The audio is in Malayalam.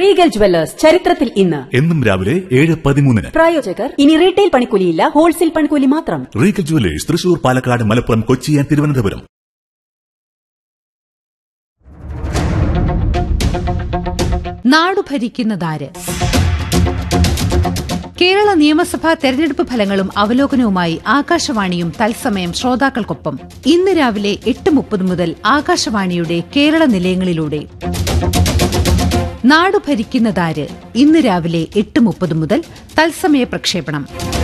റീഗൽ ജുവല്ലേഴ്സ് ചരിത്രത്തിൽ ഇന്ന് എന്നും രാവിലെ ഏഴ് പതിമൂന്നിന് പ്രായോജകർ ഇനി റീറ്റെയിൽ പണിക്കൂലിയില്ല ഹോൾസെയിൽ പണിക്കൂലി മാത്രം Regal Jewellers Thrissur Palakkad Malappuram Kochi and Thiruvananthapuram നാടു ഭരിക്കുന്നതാര് കേരള നിയമസഭാ തെരഞ്ഞെടുപ്പ് ഫലങ്ങളും അവലോകനവുമായി ആകാശവാണിയും തത്സമയം ശ്രോതാക്കൾക്കൊപ്പം ഇന്ന് രാവിലെ എട്ട് മുപ്പത് മുതൽ ആകാശവാണിയുടെ കേരള നിലയങ്ങളിലൂടെ നാടു ഭരിക്കുന്നതാര് ഇന്ന് രാവിലെ എട്ട് മുപ്പത് മുതൽ തത്സമയ പ്രക്ഷേപണം